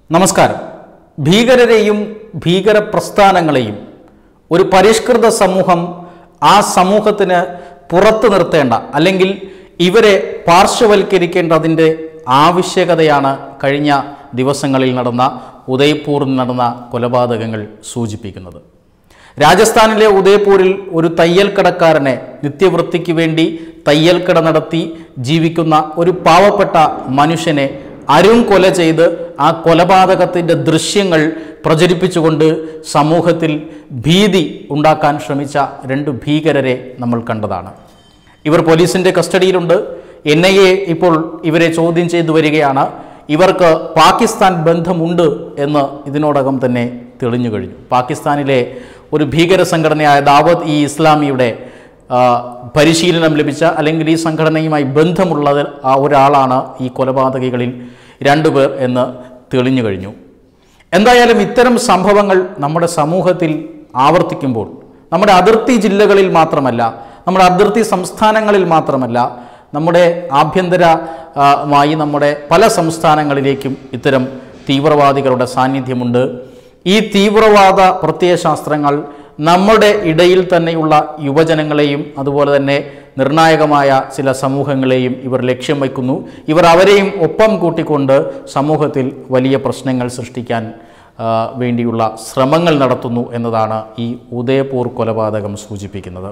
നമസ്കാരം ഭീകരരെയും ഭീകര പ്രസ്ഥാനങ്ങളെയും ഒരു പരിഷ്കൃത സമൂഹം ആ സമൂഹത്തിന് പുറത്തു നിർത്തേണ്ട അല്ലെങ്കിൽ ഇവരെ പാർശ്വവൽക്കരിക്കേണ്ടതിൻ്റെ ആവശ്യകതയാണ് കഴിഞ്ഞ ദിവസങ്ങളിൽ നടന്ന ഉദയ്പൂറിൽ നടന്ന കൊലപാതകങ്ങൾ സൂചിപ്പിക്കുന്നത് രാജസ്ഥാനിലെ ഉദയ്പൂരിൽ ഒരു തയ്യൽ കടക്കാരനെ നിത്യവൃത്തിക്ക് വേണ്ടി തയ്യൽ കട നടത്തി ജീവിക്കുന്ന ഒരു പാവപ്പെട്ട മനുഷ്യനെ അരുൺ കൊല ചെയ്ത് ആ കൊലപാതകത്തിൻ്റെ ദൃശ്യങ്ങൾ പ്രചരിപ്പിച്ചുകൊണ്ട് സമൂഹത്തിൽ ഭീതി ഉണ്ടാക്കാൻ ശ്രമിച്ച രണ്ട് ഭീകരരെ നമ്മൾ കണ്ടതാണ് ഇവർ പോലീസിൻ്റെ കസ്റ്റഡിയിലുണ്ട് എൻ ഐ എ ഇപ്പോൾ ഇവരെ ചോദ്യം ചെയ്തു വരികയാണ് ഇവർക്ക് പാകിസ്ഥാൻ ബന്ധമുണ്ട് എന്ന് ഇതിനോടകം തന്നെ തെളിഞ്ഞു കഴിഞ്ഞു പാകിസ്ഥാനിലെ ഒരു ഭീകര സംഘടനയായ ദാവത് ഇ ഇസ്ലാമിയുടെ ആ, പരിശീലനം ലഭിച്ച അല്ലെങ്കിൽ ഈ സംഘടനയുമായി ബന്ധമുള്ള ആ ഒരാളാണ് ഈ കൊലപാതകികളിൽ രണ്ടുപേർ എന്ന് തെളിഞ്ഞു കഴിഞ്ഞു എന്തായാലും ഇത്തരം സംഭവങ്ങൾ നമ്മുടെ സമൂഹത്തിൽ ആവർത്തിക്കുമ്പോൾ നമ്മുടെ അതിർത്തി ജില്ലകളിൽ മാത്രമല്ല നമ്മുടെ അതിർത്തി സംസ്ഥാനങ്ങളിൽ മാത്രമല്ല നമ്മുടെ ആഭ്യന്തര ആ, മായി നമ്മുടെ പല സംസ്ഥാനങ്ങളിലേക്കും ഇത്തരം തീവ്രവാദികളുടെ സാന്നിധ്യമുണ്ട് ഈ തീവ്രവാദ പ്രത്യയശാസ്ത്രങ്ങൾ നമ്മുടെ ഇടയിൽ തന്നെയുള്ള യുവജനങ്ങളെയും അതുപോലെ തന്നെ നിർണായകമായ ചില സമൂഹങ്ങളെയും ഇവർ ലക്ഷ്യം വയ്ക്കുന്നു ഇവർ അവരെയും ഒപ്പം കൂട്ടിക്കൊണ്ട് സമൂഹത്തിൽ വലിയ പ്രശ്നങ്ങൾ സൃഷ്ടിക്കാൻ ആ, വേണ്ടിയുള്ള ശ്രമങ്ങൾ നടത്തുന്നു എന്നതാണ് ഈ ഉദയപൂർ കൊലപാതകം സൂചിപ്പിക്കുന്നത്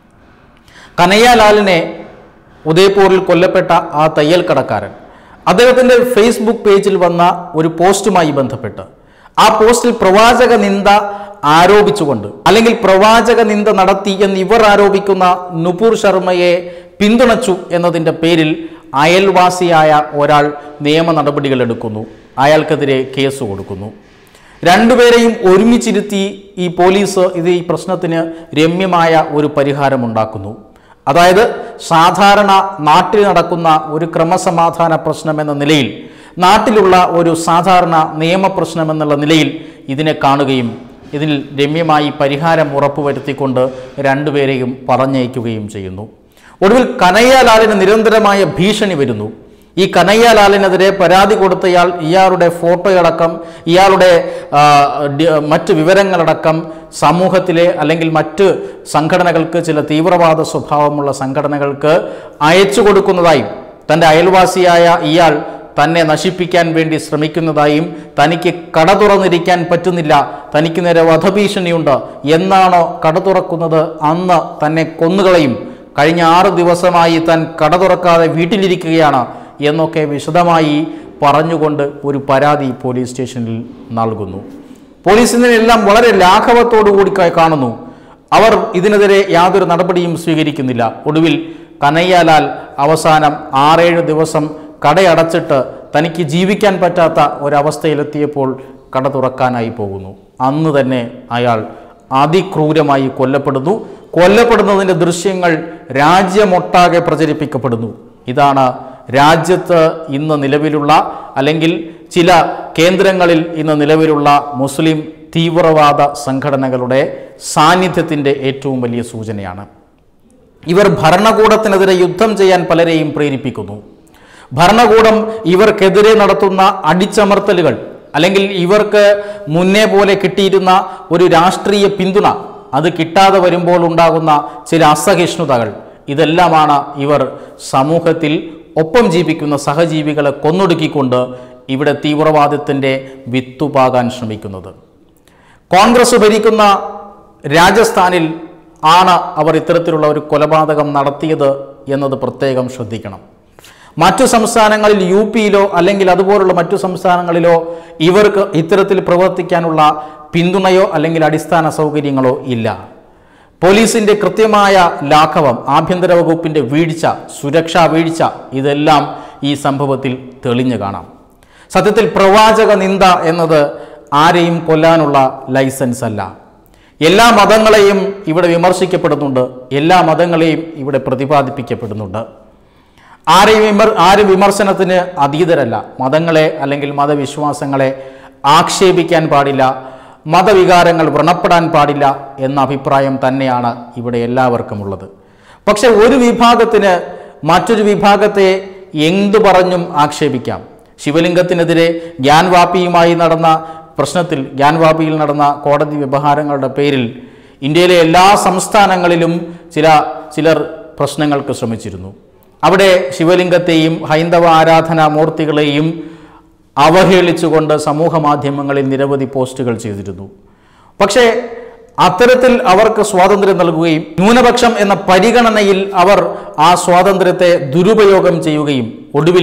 കനയ്യാലാലിനെ ഉദയ്പൂരിൽ കൊല്ലപ്പെട്ട ആ തയ്യൽ കടക്കാരൻ അദ്ദേഹത്തിൻ്റെ ഫേസ്ബുക്ക് പേജിൽ വന്ന ഒരു പോസ്റ്റുമായി ബന്ധപ്പെട്ട് ആ പോസ്റ്റിൽ പ്രവാചക നിന്ദ ആരോപിച്ചുകൊണ്ട് അല്ലെങ്കിൽ പ്രവാചക നിന്ദ നടത്തി എന്ന് ഇവർ ആരോപിക്കുന്ന നുപൂർ ശർമ്മയെ പിന്തുണച്ചു എന്നതിൻ്റെ പേരിൽ അയൽവാസിയായ ഒരാൾ നിയമ നടപടികൾ എടുക്കുന്നു അയാൾക്കെതിരെ കേസ് കൊടുക്കുന്നു രണ്ടുപേരെയും ഒരുമിച്ചിരുത്തി ഈ പോലീസ് ഇത് ഈ പ്രശ്നത്തിന് രമ്യമായ ഒരു പരിഹാരമുണ്ടാക്കുന്നു അതായത് സാധാരണ നാട്ടിൽ നടക്കുന്ന ഒരു ക്രമസമാധാന പ്രശ്നം എന്ന നിലയിൽ നാട്ടിലുള്ള ഒരു സാധാരണ നിയമപ്രശ്നം എന്നുള്ള നിലയിൽ ഇതിനെ കാണുകയും ഇതിൽ രമ്യമായി പരിഹാരം ഉറപ്പുവരുത്തിക്കൊണ്ട് രണ്ടുപേരെയും പറഞ്ഞയക്കുകയും ചെയ്യുന്നു ഒടുവിൽ കനയ്യാലാലിന് നിരന്തരമായ ഭീഷണി വരുന്നു ഈ കനയ്യാലാലിനെതിരെ പരാതി കൊടുത്തയാൾ ഇയാളുടെ ഫോട്ടോയടക്കം ഇയാളുടെ ആ, ഡി- മറ്റ് വിവരങ്ങളടക്കം സമൂഹത്തിലെ അല്ലെങ്കിൽ മറ്റ് സംഘടനകൾക്ക് ചില തീവ്രവാദ സ്വഭാവമുള്ള സംഘടനകൾക്ക് അയച്ചു കൊടുക്കുന്നതായും തൻ്റെ അയൽവാസിയായ ഇയാൾ തന്നെ നശിപ്പിക്കാൻ വേണ്ടി ശ്രമിക്കുന്നതായും തനിക്ക് കട തുറന്നിരിക്കാൻ പറ്റുന്നില്ല തനിക്ക് നേരെ വധഭീഷണിയുണ്ട് എന്നാണോ കട തുറക്കുന്നത് അന്ന് തന്നെ കൊന്നുകളയും കഴിഞ്ഞ ആറ് ദിവസമായി താൻ കട തുറക്കാതെ വീട്ടിലിരിക്കുകയാണ് എന്നൊക്കെ വിശദമായി പറഞ്ഞുകൊണ്ട് ഒരു പരാതി പോലീസ് സ്റ്റേഷനിൽ നൽകുന്നു പോലീസ് ഇതിനെല്ലാം വളരെ ലാഘവത്തോടു കൂടി ക- കാണുന്നു അവർ ഇതിനെതിരെ യാതൊരു നടപടിയും സ്വീകരിക്കുന്നില്ല ഒടുവിൽ കനയ്യാലാൽ അവസാനം ആറേഴ് ദിവസം കടയടച്ചിട്ട് തനിക്ക് ജീവിക്കാൻ പറ്റാത്ത ഒരവസ്ഥയിലെത്തിയപ്പോൾ കട തുറക്കാനായി പോകുന്നു അന്ന് തന്നെ അയാൾ അതിക്രൂരമായി കൊല്ലപ്പെടുന്നു കൊല്ലപ്പെടുന്നതിൻ്റെ ദൃശ്യങ്ങൾ രാജ്യമൊട്ടാകെ പ്രചരിപ്പിക്കപ്പെടുന്നു ഇതാണ് രാജ്യത്ത് ഇന്ന് നിലവിലുള്ള അല്ലെങ്കിൽ ചില കേന്ദ്രങ്ങളിൽ ഇന്ന് നിലവിലുള്ള മുസ്ലിം തീവ്രവാദ സംഘടനകളുടെ സാന്നിധ്യത്തിൻ്റെ ഏറ്റവും വലിയ സൂചനയാണ് ഇവർ ഭരണകൂടത്തിനെതിരെ യുദ്ധം ചെയ്യാൻ പലരെയും പ്രേരിപ്പിക്കുന്നു ഭരണകൂടം ഇവർക്കെതിരെ നടത്തുന്ന അടിച്ചമർത്തലുകൾ അല്ലെങ്കിൽ ഇവർക്ക് മുന്നേ പോലെ കിട്ടിയിരുന്ന ഒരു രാഷ്ട്രീയ പിന്തുണ അത് കിട്ടാതെ വരുമ്പോൾ ഉണ്ടാകുന്ന ചില അസഹിഷ്ണുതകൾ ഇതെല്ലാമാണ് ഇവർ സമൂഹത്തിൽ ഒപ്പം ജീവിക്കുന്ന സഹജീവികളെ കൊന്നൊടുക്കിക്കൊണ്ട് ഇവിടെ തീവ്രവാദത്തിൻ്റെ വിത്തുപാകാൻ ശ്രമിക്കുന്നത് കോൺഗ്രസ് ഭരിക്കുന്ന രാജസ്ഥാനിൽ ആണ് അവർ ഇത്തരത്തിലുള്ള ഒരു കൊലപാതകം നടത്തിയത് എന്നത് പ്രത്യേകം ശ്രദ്ധിക്കണം മറ്റു സംസ്ഥാനങ്ങളിൽ യു പിയിലോ അല്ലെങ്കിൽ അതുപോലുള്ള മറ്റു സംസ്ഥാനങ്ങളിലോ ഇവർക്ക് ഇത്തരത്തിൽ പ്രവർത്തിക്കാനുള്ള പിന്തുണയോ അല്ലെങ്കിൽ അടിസ്ഥാന സൗകര്യങ്ങളോ ഇല്ല പോലീസിന്റെ കൃത്യമായ ലാഘവം ആഭ്യന്തര വകുപ്പിന്റെ വീഴ്ച സുരക്ഷാ വീഴ്ച ഇതെല്ലാം ഈ സംഭവത്തിൽ തെളിഞ്ഞു കാണാം സത്യത്തിൽ പ്രവാചക നിന്ദ എന്നത് ആരെയും കൊല്ലാനുള്ള ലൈസൻസ് അല്ല എല്ലാ മതങ്ങളെയും ഇവിടെ വിമർശിക്കപ്പെടുന്നുണ്ട് എല്ലാ മതങ്ങളെയും ഇവിടെ പ്രതിപാദിപ്പിക്കപ്പെടുന്നുണ്ട് ആരെയും വിമർ ആരും വിമർശനത്തിന് അതീതരല്ല മതങ്ങളെ അല്ലെങ്കിൽ മതവിശ്വാസങ്ങളെ ആക്ഷേപിക്കാൻ പാടില്ല മതവികാരങ്ങൾ വ്രണപ്പെടാൻ പാടില്ല എന്ന അഭിപ്രായം തന്നെയാണ് ഇവിടെ എല്ലാവർക്കും ഉള്ളത് പക്ഷെ ഒരു വിഭാഗത്തിന് മറ്റൊരു വിഭാഗത്തെ എന്തു പറഞ്ഞും ആക്ഷേപിക്കാം ശിവലിംഗത്തിനെതിരെ ഗ്യാൻവാപ്പിയുമായി നടന്ന പ്രശ്നത്തിൽ ഗ്യാൻവാപ്പിയിൽ നടന്ന കോടതി വ്യവഹാരങ്ങളുടെ പേരിൽ ഇന്ത്യയിലെ എല്ലാ സംസ്ഥാനങ്ങളിലും ചില ചിലർ പ്രശ്നങ്ങൾക്ക് ശ്രമിച്ചിരുന്നു അവിടെ ശിവലിംഗത്തെയും ഹൈന്ദവ ആരാധനാ മൂർത്തികളെയും അവഹേളിച്ചുകൊണ്ട് സമൂഹ മാധ്യമങ്ങളിൽ നിരവധി പോസ്റ്റുകൾ ചെയ്തിരുന്നു പക്ഷേ അത്തരത്തിൽ അവർക്ക് സ്വാതന്ത്ര്യം നൽകുകയും ന്യൂനപക്ഷം എന്ന പരിഗണനയിൽ അവർ ആ സ്വാതന്ത്ര്യത്തെ ദുരുപയോഗം ചെയ്യുകയും ഒടുവിൽ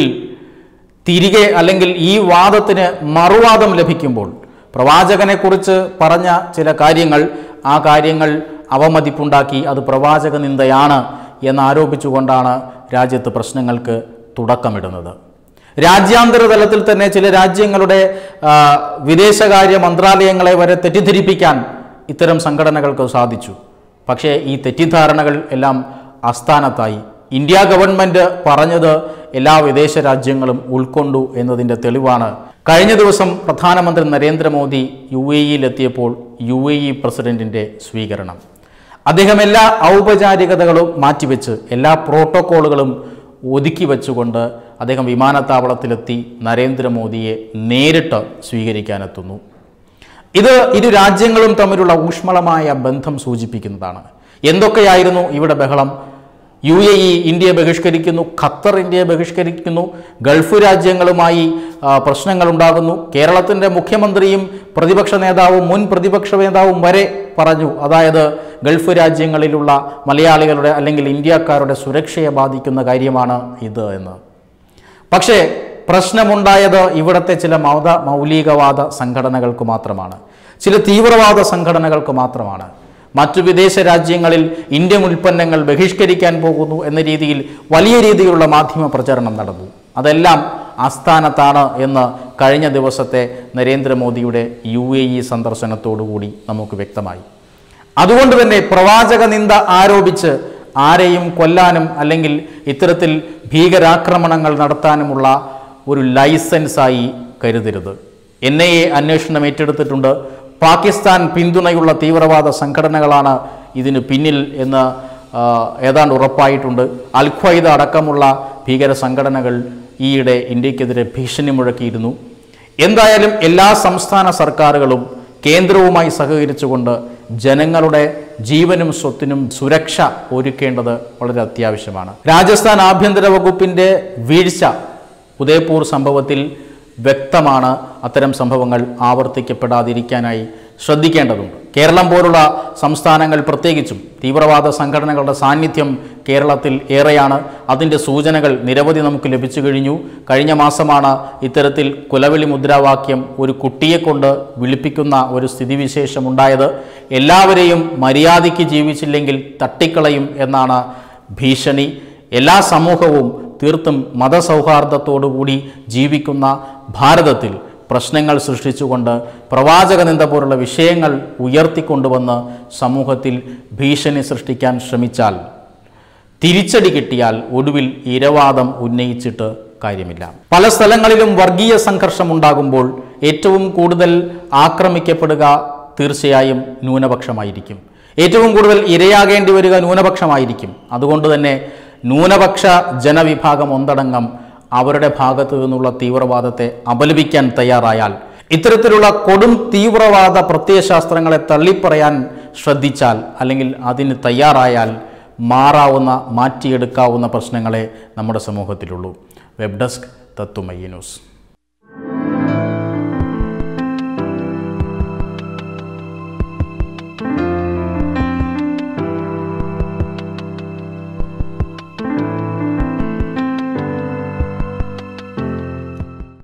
തിരികെ അല്ലെങ്കിൽ ഈ വാദത്തിന് മറുവാദം ലഭിക്കുമ്പോൾ പ്രവാചകനെക്കുറിച്ച് പറഞ്ഞ ചില കാര്യങ്ങൾ ആ കാര്യങ്ങൾ അവമതിപ്പുണ്ടാക്കി അത് പ്രവാചക നിന്ദയാണ് എന്നാരോപിച്ചുകൊണ്ടാണ് രാജ്യത്ത് പ്രശ്നങ്ങൾക്ക് തുടക്കമിടുന്നത് രാജ്യാന്തര തലത്തിൽ തന്നെ ചില രാജ്യങ്ങളുടെ ആ, വിദേശകാര്യ മന്ത്രാലയങ്ങളെ വരെ തെറ്റിദ്ധരിപ്പിക്കാൻ ഇത്തരം സംഘടനകൾക്ക് സാധിച്ചു പക്ഷേ ഈ തെറ്റിദ്ധാരണകൾ എല്ലാം അസ്ഥാനത്തായി ഇന്ത്യ ഗവൺമെൻറ് പറഞ്ഞത് എല്ലാ വിദേശ രാജ്യങ്ങളും ഉൾക്കൊണ്ടു എന്നതിൻ്റെ തെളിവാണ് കഴിഞ്ഞ ദിവസം പ്രധാനമന്ത്രി നരേന്ദ്രമോദി യു എ ഇയിലെത്തിയപ്പോൾ യു എ ഇ പ്രസിഡന്റിൻ്റെ സ്വീകരണം അദ്ദേഹം എല്ലാ ഔപചാരികതകളും മാറ്റിവെച്ച് എല്ലാ പ്രോട്ടോക്കോളുകളും ഒതുക്കി വെച്ചുകൊണ്ട് അദ്ദേഹം വിമാനത്താവളത്തിലെത്തി നരേന്ദ്രമോദിയെ നേരിട്ട് സ്വീകരിക്കാനെത്തുന്നു ഇത് ഇരു രാജ്യങ്ങളും തമ്മിലുള്ള ഊഷ്മളമായ ബന്ധം സൂചിപ്പിക്കുന്നതാണ് എന്തൊക്കെയായിരുന്നു ഇവിടെ ബഹളം യു എ ഇ ഇന്ത്യയെ ബഹിഷ്കരിക്കുന്നു ഖത്തർ ഇന്ത്യയെ ബഹിഷ്കരിക്കുന്നു ഗൾഫ് രാജ്യങ്ങളുമായി ആ, പ്രശ്നങ്ങളുണ്ടാകുന്നു കേരളത്തിൻ്റെ മുഖ്യമന്ത്രിയും പ്രതിപക്ഷ നേതാവും മുൻ പ്രതിപക്ഷ നേതാവും വരെ പറഞ്ഞു അതായത് ഗൾഫ് രാജ്യങ്ങളിലുള്ള മലയാളികളുടെ അല്ലെങ്കിൽ ഇന്ത്യക്കാരുടെ സുരക്ഷയെ ബാധിക്കുന്ന കാര്യമാണ് ഇത് എന്ന് പക്ഷേ പ്രശ്നമുണ്ടായത് ഇവിടുത്തെ ചില മൗത മൗലികവാദ സംഘടനകൾക്ക് മാത്രമാണ് ചില തീവ്രവാദ സംഘടനകൾക്ക് മാത്രമാണ് മറ്റു വിദേശ രാജ്യങ്ങളിൽ ഇന്ത്യൻ ഉൽപ്പന്നങ്ങൾ ബഹിഷ്കരിക്കാൻ പോകുന്നു എന്ന രീതിയിൽ വലിയ രീതിയിലുള്ള മാധ്യമ പ്രചരണം നടന്നു അതെല്ലാം ആസ്ഥാനത്താണ് എന്ന് കഴിഞ്ഞ ദിവസത്തെ നരേന്ദ്രമോദിയുടെ യു എ ഇ സന്ദർശനത്തോടുകൂടി നമുക്ക് വ്യക്തമായി അതുകൊണ്ട് തന്നെ പ്രവാചക നിന്ദ ആരോപിച്ച് ആരെയും കൊല്ലാനും അല്ലെങ്കിൽ ഇത്തരത്തിൽ ഭീകരാക്രമണങ്ങൾ നടത്താനുമുള്ള ഒരു ലൈസൻസായി കരുതരുത് എൻ ഐ എ അന്വേഷണം ഏറ്റെടുത്തിട്ടുണ്ട് പാകിസ്ഥാൻ പിന്തുണയുള്ള തീവ്രവാദ സംഘടനകളാണ് ഇതിന് പിന്നിൽ എന്ന് ആ, ഏതാണ്ട് ഉറപ്പായിട്ടുണ്ട് അൽ ഖ്വയ്ദ അടക്കമുള്ള ഭീകര സംഘടനകൾ ഈയിടെ ഇന്ത്യക്കെതിരെ ഭീഷണി മുഴക്കിയിരുന്നു എന്തായാലും എല്ലാ സംസ്ഥാന സർക്കാരുകളും കേന്ദ്രവുമായി സഹകരിച്ചുകൊണ്ട് ജനങ്ങളുടെ ജീവനും സ്വത്തിനും സുരക്ഷ ഒരുക്കേണ്ടത് വളരെ അത്യാവശ്യമാണ് രാജസ്ഥാൻ ആഭ്യന്തര വകുപ്പിൻ്റെ വീഴ്ച ഉദയപൂർ സംഭവത്തിൽ വ്യക്തമാണ് അത്തരം സംഭവങ്ങൾ ആവർത്തിക്കപ്പെടാതിരിക്കാനായി ശ്രദ്ധിക്കേണ്ടതുണ്ട് കേരളം പോലുള്ള സംസ്ഥാനങ്ങൾ പ്രത്യേകിച്ചും തീവ്രവാദ സംഘടനകളുടെ സാന്നിധ്യം കേരളത്തിൽ ഏറെയാണ് അതിൻ്റെ സൂചനകൾ നിരവധി നമുക്ക് ലഭിച്ചു കഴിഞ്ഞു കഴിഞ്ഞ മാസമാണ് ഇത്തരത്തിൽ കുലവിളി മുദ്രാവാക്യം ഒരു കുട്ടിയെ കൊണ്ട് വിളിപ്പിക്കുന്ന ഒരു സ്ഥിതിവിശേഷം ഉണ്ടായത് എല്ലാവരെയും മര്യാദയ്ക്ക് ജീവിച്ചില്ലെങ്കിൽ തട്ടിക്കളയും എന്നാണ് ഭീഷണി എല്ലാ സമൂഹവും തീർത്തും മതസൗഹാർദ്ദത്തോടുകൂടി ജീവിക്കുന്ന ഭാരതത്തിൽ പ്രശ്നങ്ങൾ സൃഷ്ടിച്ചുകൊണ്ട് പ്രവാചക നിന്ദ പോലുള്ള വിഷയങ്ങൾ ഉയർത്തിക്കൊണ്ടുവന്ന് സമൂഹത്തിൽ ഭീഷണി സൃഷ്ടിക്കാൻ ശ്രമിച്ചാൽ തിരിച്ചടി കിട്ടിയാൽ ഒടുവിൽ ഇരവാദം ഉന്നയിച്ചിട്ട് കാര്യമില്ല പല സ്ഥലങ്ങളിലും വർഗീയ സംഘർഷം ഉണ്ടാകുമ്പോൾ ഏറ്റവും കൂടുതൽ ആക്രമിക്കപ്പെടുക തീർച്ചയായും ന്യൂനപക്ഷമായിരിക്കും ഏറ്റവും കൂടുതൽ ഇരയാകേണ്ടി വരിക ന്യൂനപക്ഷമായിരിക്കും അതുകൊണ്ട് തന്നെ ന്യൂനപക്ഷ ജനവിഭാഗം ഒന്നടങ്കം അവരുടെ ഭാഗത്തു നിന്നുള്ള തീവ്രവാദത്തെ അപലപിക്കാൻ തയ്യാറായാൽ ഇത്തരത്തിലുള്ള കൊടും തീവ്രവാദ പ്രത്യയശാസ്ത്രങ്ങളെ തള്ളിപ്പറയാൻ ശ്രദ്ധിച്ചാൽ അല്ലെങ്കിൽ അതിന് തയ്യാറായാൽ മാറാവുന്ന മാറ്റിയെടുക്കാവുന്ന പ്രശ്നങ്ങളെ നമ്മുടെ സമൂഹത്തിലുള്ളൂ വെബ് ഡെസ്ക് തത്തുമയ്യ ന്യൂസ്